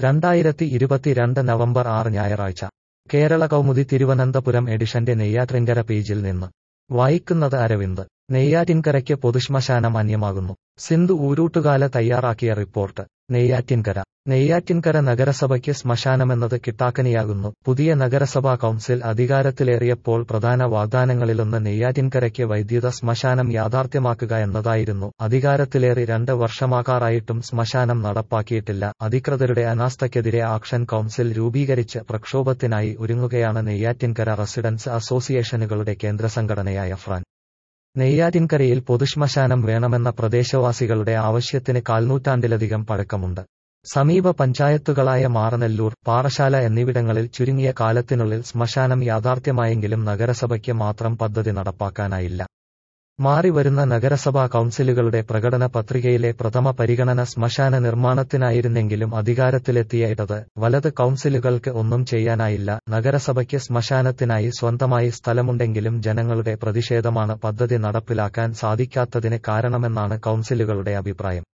രണ്ടായിരത്തി ഇരുപത്തിരണ്ട് നവംബർ ആറ് ഞായറാഴ്ച കേരള കൗമുദി തിരുവനന്തപുരം എഡിഷന്റെ നെയ്യാറ്റിൻകര പേജിൽ നിന്ന് വായിക്കുന്നത് അരവിന്ദ് നെയ്യാറ്റിൻകരയ്ക്ക് പൊതുശ്മശാനം അന്യമാകുന്നു സിന്ധു ഊരൂട്ടുകാല തയ്യാറാക്കിയ റിപ്പോർട്ട് നെയ്യാറ്റിൻകര നെയ്യാറ്റിൻകര നഗരസഭയ്ക്ക് ശ്മശാനമെന്നത് കിട്ടാക്കനിയാകുന്നു പുതിയ നഗരസഭാ കൗൺസിൽ അധികാരത്തിലേറിയപ്പോൾ പ്രധാന വാഗ്ദാനങ്ങളിലൊന്ന് നെയ്യാറ്റിൻകരയ്ക്ക് വൈദ്യുത ശ്മശാനം യാഥാർത്ഥ്യമാക്കുക എന്നതായിരുന്നു അധികാരത്തിലേറി രണ്ട് വർഷമാകാറായിട്ടും ശ്മശാനം നടപ്പാക്കിയിട്ടില്ല അധികൃതരുടെ അനാസ്ഥയ്ക്കെതിരെ ആക്ഷൻ കൗൺസിൽ രൂപീകരിച്ച് പ്രക്ഷോഭത്തിനായി ഒരുങ്ങുകയാണ് നെയ്യാറ്റിൻകര റെസിഡൻസ് അസോസിയേഷനുകളുടെ കേന്ദ്രസംഘടനയായ ഫ്രാൻ നെയ്യാറ്റിൻകരയിൽ പൊതുശ്മശാനം വേണമെന്ന പ്രദേശവാസികളുടെ ആവശ്യത്തിന് കാൽനൂറ്റാണ്ടിലധികം പഴക്കമുണ്ട് സമീപ പഞ്ചായത്തുകളായ മാറനെല്ലൂർ പാറശാല എന്നിവിടങ്ങളിൽ ചുരുങ്ങിയ കാലത്തിനുള്ളിൽ ശ്മശാനം യാഥാർത്ഥ്യമായെങ്കിലും നഗരസഭയ്ക്ക് മാത്രം പദ്ധതി നടപ്പാക്കാനായില്ല മാറിവരുന്ന നഗരസഭാ കൗൺസിലുകളുടെ പ്രകടന പത്രികയിലെ പ്രഥമ പരിഗണന ശ്മശാന നിർമ്മാണത്തിനായിരുന്നെങ്കിലും അധികാരത്തിലെത്തിയ ഇടത് വലത് കൗൺസിലുകൾക്ക് ഒന്നും ചെയ്യാനായില്ല നഗരസഭയ്ക്ക് ശ്മശാനത്തിനായി സ്വന്തമായി സ്ഥലമുണ്ടെങ്കിലും ജനങ്ങളുടെ പ്രതിഷേധമാണ് പദ്ധതി നടപ്പിലാക്കാൻ സാധിക്കാത്തതിന് കാരണമെന്നാണ് കൗൺസിലുകളുടെ അഭിപ്രായം